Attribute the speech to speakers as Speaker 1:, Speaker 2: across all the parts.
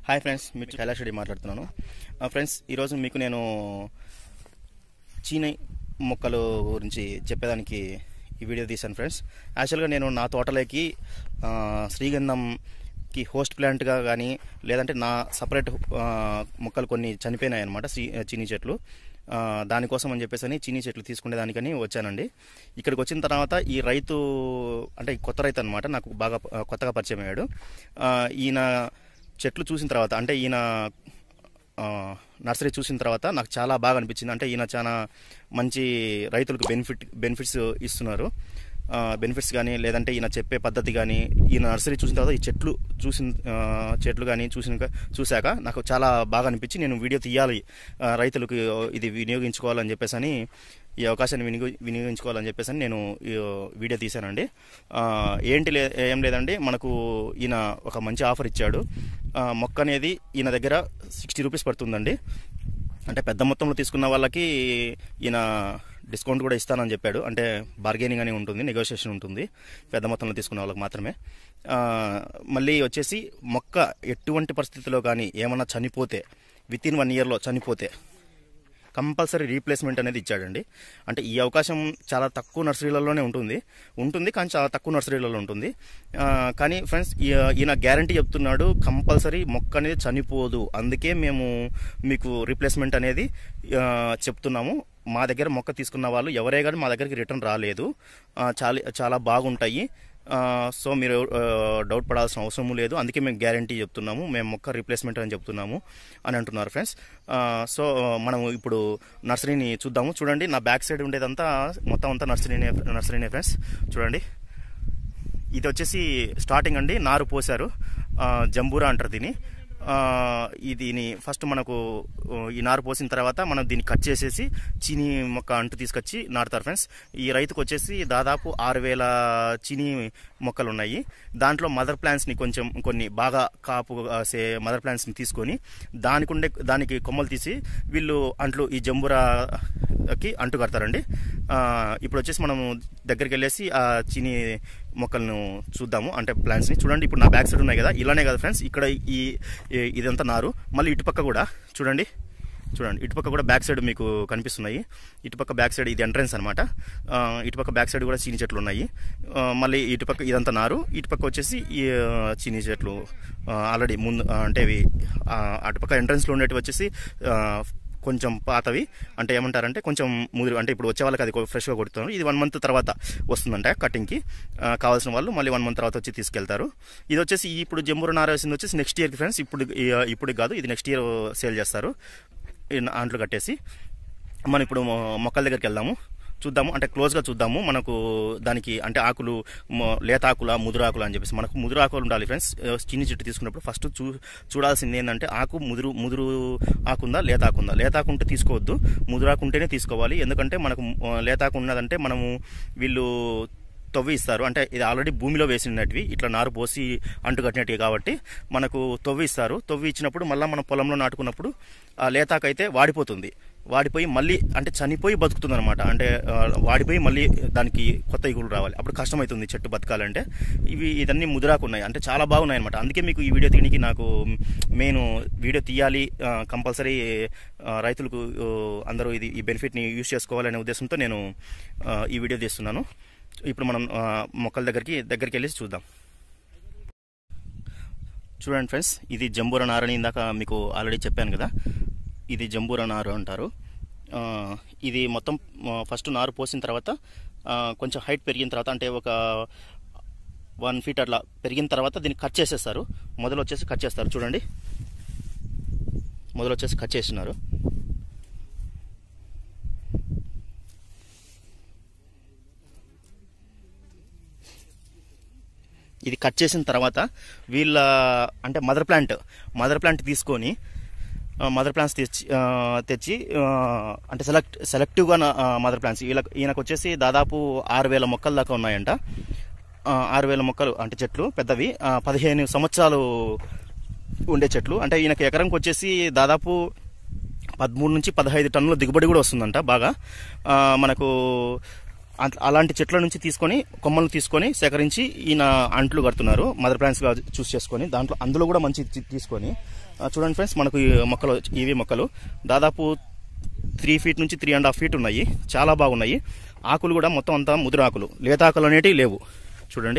Speaker 1: hi friends మీరు కైలాష్ రెడ్డి మాట్లాడుతున్నాను ఆ, ఫ్రెండ్స్ ఈరోజు మీకు నేను చీని మొక్కలు గురించి చెప్పేదానికి ఈ వీడియో తీశాను ఫ్రెండ్స్ యాక్చువల్గా నేను నా తోటలోకి ఆ, శ్రీగంధంకి హోస్ట్ ప్లాంట్గా కానీ లేదంటే నా సపరేట్ మొక్కలు కొన్ని చనిపోయినాయి అనమాట శ్రీ చీనీ చెట్లు ఆ, దానికోసం అని చెప్పేసి అని చీనీ చెట్లు తీసుకునే దానికని వచ్చానండి ఇక్కడికి వచ్చిన తర్వాత ఈ రైతు అంటే ఈ కొత్త రైతు అనమాట నాకు బాగా ఆ, కొత్తగా పరిచయం అయ్యాడు ఆ, ఈయన చెట్లు చూసిన తర్వాత అంటే ఈయన ఆ, నర్సరీ చూసిన తర్వాత నాకు చాలా బాగా అనిపించింది అంటే ఈయన చాలా మంచి రైతులకు బెనిఫిట్ బెనిఫిట్స్ ఇస్తున్నారు ఆ, బెనిఫిట్స్ కానీ లేదంటే ఈయన చెప్పే పద్ధతి కానీ ఈయన నర్సరీ చూసిన తర్వాత ఈ చెట్లు చూసిన ఆ, చెట్లు కానీ చూసిన చూశాక నాకు చాలా బాగా అనిపించి నేను వీడియో తీయాలి ఆ, రైతులకు ఇది వినియోగించుకోవాలని చెప్పేసి అని ఈ అవకాశాన్ని వినియోగ వినియోగించుకోవాలని చెప్పేసి అని నేను ఈ వీడియో తీశానండి ఆ, ఏంటి లే ఏం లేదండి మనకు ఈయన ఒక మంచి ఆఫర్ ఇచ్చాడు ఆ, మొక్క అనేది ఈయన దగ్గర సిక్స్టీ రూపీస్ పడుతుందండి అంటే పెద్ద మొత్తంలో తీసుకున్న వాళ్ళకి ఈయన డిస్కౌంట్ కూడా ఇస్తానని చెప్పాడు అంటే బార్గెనింగ్ అని ఉంటుంది నెగోషియేషన్ ఉంటుంది పెద్ద మొత్తంలో తీసుకున్న వాళ్ళకి మాత్రమే ఆ, మళ్ళీ వచ్చేసి మొక్క ఎటువంటి పరిస్థితిలో కానీ ఏమన్నా చనిపోతే విత్ ఇన్ వన్ ఇయర్లో చనిపోతే కంపల్సరీ రీప్లేస్మెంట్ అనేది ఇచ్చాడండి అంటే ఈ అవకాశం చాలా తక్కువ నర్సరీలలోనే ఉంటుంది ఉంటుంది కానీ చాలా తక్కువ నర్సరీలలో ఉంటుంది ఆ, కానీ ఫ్రెండ్స్ ఈ- ఈయన గ్యారంటీ చెప్తున్నాడు కంపల్సరీ మొక్క అనేది చనిపోదు అందుకే మేము మీకు రీప్లేస్మెంట్ అనేది ఆ, చెప్తున్నాము మా దగ్గర మొక్క తీసుకున్న వాళ్ళు ఎవరే కానీ మా దగ్గరికి రిటర్న్ రాలేదు ఆ, చాలా చాలా బాగుంటాయి ఆ, సో మీరు ఆ, డౌట్ పడాల్సిన అవసరం లేదు అందుకే మేము గ్యారంటీ చెప్తున్నాము మేము మొక్క రీప్లేస్మెంట్ అని చెప్తున్నాము అని అంటున్నారు ఫ్రెండ్స్ ఆ, సో మనం ఇప్పుడు నర్సరీని చూద్దాము చూడండి నా బ్యాక్ సైడ్ ఉండేదంతా మొత్తం అంతా నర్సరీనే నర్సరీనే ఫ్రెండ్స్ చూడండి ఇది వచ్చేసి స్టార్టింగ్ అండి నారు పోసారు ఆ, జంబూరా అంటారు దీన్ని ఆ, ఈ దీని ఫస్ట్ మనకు ఆ, ఈ నారు పోసిన తర్వాత మనం దీన్ని కట్ చేసేసి చీనీ మొక్క అంటు తీసుకొచ్చి నాటుతారు ఫ్రెండ్స్ ఈ రైతుకు వచ్చేసి దాదాపు ఆరు వేల చీనీ మొక్కలు ఉన్నాయి దాంట్లో మదర్ ప్లాంట్స్ని కొంచెం కొన్ని బాగా కాపు కాసే మదర్ ప్లాంట్స్ని తీసుకొని దానికి ఉండే దానికి కొమ్మలు తీసి వీళ్ళు అంట్లు ఈ జంబూరాకి అంటు కడతారండి ఆ, ఇప్పుడు వచ్చేసి మనము దగ్గరికి వెళ్ళేసి ఆ చీనీ మొక్కలను చూద్దాము అంటే ప్లాంట్స్ని చూడండి ఇప్పుడు నా బ్యాక్ సైడ్ ఉన్నాయి కదా ఇలానే కదా ఫ్రెండ్స్ ఇక్కడ ఈ ఈ- ఇదంతా నారు మళ్ళీ ఇటుపక్క కూడా చూడండి చూడండి ఇటుపక్క కూడా బ్యాక్ సైడ్ మీకు కనిపిస్తున్నాయి ఇటుపక్క బ్యాక్ సైడ్ ఇది ఎంట్రన్స్ అనమాట ఇటుపక్క బ్యాక్ సైడ్ కూడా చీని చెట్లు ఉన్నాయి ఆ, మళ్ళీ ఇటుపక్క ఇదంతా నారు ఇటుపక్క వచ్చేసి ఈ ఆ, చీని చెట్లు ఆల్రెడీ ముందు ఆ, అంటే ఇవి ఆ, అటుపక్క ఎంట్రన్స్లో ఉండేవి వచ్చేసి ఆ, కొంచెం పాతవి అంటే ఏమంటారంటే కొంచెం ముదిరి అంటే ఇప్పుడు వచ్చే వాళ్ళకి అది ఫ్రెష్గా కొడుతున్నారు ఇది వన్ మంత్ తర్వాత వస్తుందంట కటింగ్కి ఆ, కావాల్సిన వాళ్ళు మళ్ళీ వన్ మంత్ తర్వాత వచ్చి తీసుకెళ్తారు ఇది వచ్చేసి ఇప్పుడు జంబూరు నార వేసింది వచ్చేసి నెక్స్ట్ ఇయర్కి ఫ్రెండ్స్ ఇప్పుడు ఈ- ఇప్పుడు కాదు ఇది నెక్స్ట్ ఇయర్ సేల్ చేస్తారు ఈ ఆంట్లు కట్టేసి మనం ఇప్పుడు మొ- మొక్కల దగ్గరికి వెళ్దాము చూద్దాము అంటే క్లోజ్గా చూద్దాము మనకు దానికి అంటే ఆకులు మొ- లేత ఆకుల ముదురు ఆకులు అని చెప్పేసి మనకు ముదురు ఆకులు ఉండాలి ఫ్రెండ్స్ ఆ, చిన్ని చెట్టు తీసుకున్నప్పుడు ఫస్ట్ చూ చూడాల్సింది ఏంటంటే ఆకు ముదురు ముదురు ఆకుందా లేత ఆకుందా లేత ఆకు ఉంటే తీసుకోవద్దు ముదురు ఆకు ఉంటేనే తీసుకోవాలి ఎందుకంటే మనకు ఆ, లేత ఆకు ఉన్నదంటే మనము వీళ్ళు తవ్వి ఇస్తారు అంటే ఇది ఆల్రెడీ భూమిలో వేసినటివి ఇట్లా నారు పోసి అంటు కట్టినట్టు కాబట్టి మనకు తవ్వి ఇస్తారు తవ్వి ఇచ్చినప్పుడు మళ్ళీ మనం పొలంలో నాటుకున్నప్పుడు ఆ లేతాకైతే వాడిపోతుంది వాడిపోయి మళ్ళీ అంటే చనిపోయి బతుకుతుంది అనమాట అంటే ఆ, వాడిపోయి మళ్ళీ దానికి కొత్త ఇగులు రావాలి అప్పుడు కష్టమవుతుంది చెట్టు బతకాలంటే ఇవి ఇదన్నీ ముదిరాకు ఉన్నాయి అంటే చాలా బాగున్నాయి అనమాట అందుకే మీకు ఈ వీడియో తీయడానికి నాకు మెయిన్ వీడియో తీయాలి కంపల్సరీ రైతులకు ఆ, అందరూ ఇది ఈ బెనిఫిట్ని యూజ్ చేసుకోవాలనే ఉద్దేశంతో నేను ఆ, ఈ వీడియో తీస్తున్నాను ఇప్పుడు మనం ఆ, మొక్కల దగ్గరికి దగ్గరికి వెళ్ళేసి చూద్దాం చూడండి ఫ్రెండ్స్ ఇది జంబూర నారని ఇందాక మీకు ఆల్రెడీ చెప్పాను కదా ఇది జంబూర నారు అంటారు ఆ, ఇది మొత్తం ఆ, ఫస్ట్ నారు పోసిన తర్వాత ఆ, కొంచెం హైట్ పెరిగిన తర్వాత అంటే ఒక వన్ ఫీట్ అట్లా పెరిగిన తర్వాత దీన్ని కట్ చేసేస్తారు మొదలు వచ్చేసి కట్ చేస్తారు చూడండి మొదలు వచ్చేసి కట్ చేస్తున్నారు ఇది కట్ చేసిన తర్వాత వీళ్ళ అంటే మదర్ ప్లాంట్ మదర్ ప్లాంట్ తీసుకొని మదర్ ప్లాంట్స్ తెచ్చి ఆ, తెచ్చి ఆ, అంటే సెలెక్ట్ సెలెక్టివ్గా మదర్ ప్లాంట్స్ వీళ్ళకి ఈయనకు వచ్చేసి దాదాపు ఆరు వేల మొక్కల దాకా ఉన్నాయంట ఆ, ఆరు వేల మొక్కలు అంటే చెట్లు పెద్దవి ఆ, పదిహేను సంవత్సరాలు ఉండే చెట్లు అంటే ఈయనకి ఎకరంకి వచ్చేసి దాదాపు పదమూడు నుంచి పదహైదు టన్నుల దిగుబడి కూడా వస్తుందంట బాగా ఆ, మనకు అట్- అలాంటి చెట్ల నుంచి తీసుకొని కొమ్మలు తీసుకొని సేకరించి ఈయన అంట్లు కడుతున్నారు మదర్ ప్లాంట్స్గా చూస్ చేసుకొని దాంట్లో అందులో కూడా మంచి తీ- తీసుకొని ఆ, చూడండి ఫ్రెండ్స్ మనకు ఈ మొక్కలు ఇవి మొక్కలు దాదాపు త్రీ ఫీట్ నుంచి త్రీ అండ్ హాఫ్ ఫీట్ ఉన్నాయి చాలా బాగున్నాయి ఆకులు కూడా మొత్తం అంతా ముదురు ఆకులు లేత ఆకులు అనేటివి లేవు చూడండి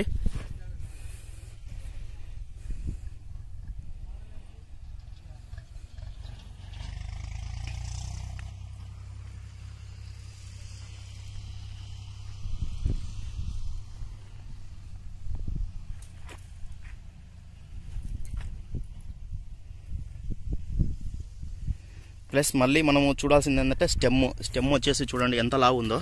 Speaker 1: ప్లస్ మళ్ళీ మనము చూడాల్సింది ఏంటంటే స్టెమ్ స్టెమ్ వచ్చేసి చూడండి ఎంత లావు ఉందో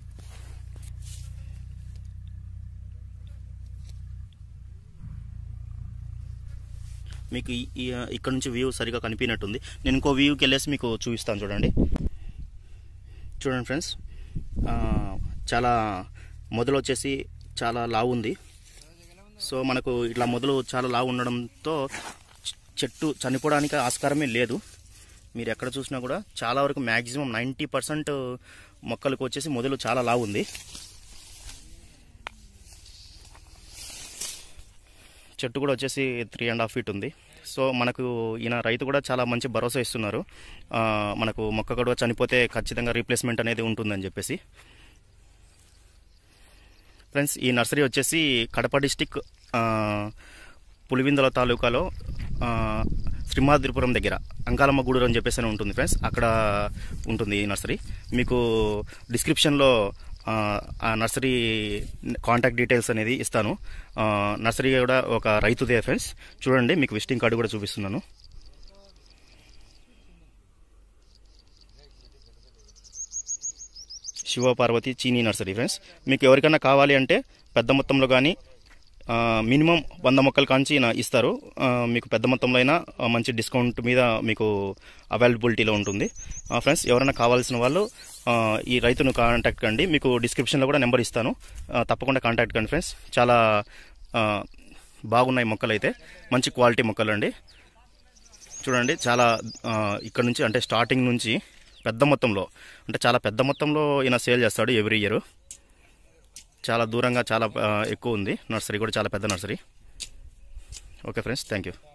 Speaker 1: మీకు ఈ- ఈ ఇక్కడ నుంచి వ్యూ సరిగా కనిపించినట్టుంది నేను ఇంకో వ్యూకి వెళ్ళేసి మీకు చూపిస్తాను చూడండి చూడండి ఫ్రెండ్స్ ఆ, చాలా మొదలు వచ్చేసి చాలా లావు ఉంది సో మనకు ఇట్లా మొదలు చాలా లావు ఉండడంతో చె- చెట్టు చనిపోవడానికి ఆస్కారమే లేదు మీరు ఎక్కడ చూసినా కూడా చాలా వరకు మ్యాక్సిమం నైంటీ పర్సెంట్ మొక్కలకు వచ్చేసి మొదలు చాలా లావు ఉంది చెట్టు కూడా వచ్చేసి త్రీ అండ్ హాఫ్ ఫీట్ ఉంది సో మనకు ఈయన రైతు కూడా చాలా మంచి భరోసా ఇస్తున్నారు ఆ, మనకు మొక్క కూడా చనిపోతే ఖచ్చితంగా రీప్లేస్మెంట్ అనేది ఉంటుందని చెప్పేసి ఫ్రెండ్స్ ఈ నర్సరీ వచ్చేసి కడప డిస్టిక్ పులివిందల తాలూకాలో ఆ, శ్రీమాద్రిపురం దగ్గర అంకాలమ్మ గూడూరు అని చెప్పేసి అని ఉంటుంది ఫ్రెండ్స్ అక్కడ ఉంటుంది ఈ నర్సరీ మీకు డిస్క్రిప్షన్లో ఆ, ఆ నర్సరీ కాంటాక్ట్ డీటెయిల్స్ అనేది ఇస్తాను ఆ, నర్సరీ కూడా ఒక రైతుదే ఫ్రెండ్స్ చూడండి మీకు విజిటింగ్ కార్డు కూడా చూపిస్తున్నాను శివపార్వతి చీనీ నర్సరీ ఫ్రెండ్స్ మీకు ఎవరికైనా కావాలి అంటే పెద్ద మొత్తంలో కానీ మినిమం వంద మొక్కలు కాంచి నా ఇస్తారు ఆ, మీకు పెద్ద మొత్తంలో అయినా ఆ, మంచి డిస్కౌంట్ మీద మీకు అవైలబిలిటీలో ఉంటుంది ఆ, ఫ్రెండ్స్ ఎవరైనా కావాల్సిన వాళ్ళు ఆ, ఈ రైతును కాంటాక్ట్ కండి మీకు డిస్క్రిప్షన్లో కూడా నెంబర్ ఇస్తాను ఆ, తప్పకుండా కాంటాక్ట్ కండి ఫ్రెండ్స్ చాలా ఆ, బాగున్నాయి మొక్కలు అయితే మంచి క్వాలిటీ మొక్కలు అండి చూడండి చాలా ఆ, ఇక్కడ నుంచి అంటే స్టార్టింగ్ నుంచి పెద్ద మొత్తంలో అంటే చాలా పెద్ద మొత్తంలో ఈయన సేల్ చేస్తాడు ఎవ్రీ ఇయర్ చాలా దూరంగా చాలా ఆ, ఎక్కువ ఉంది నర్సరీ కూడా చాలా పెద్ద nursery okay friends thank you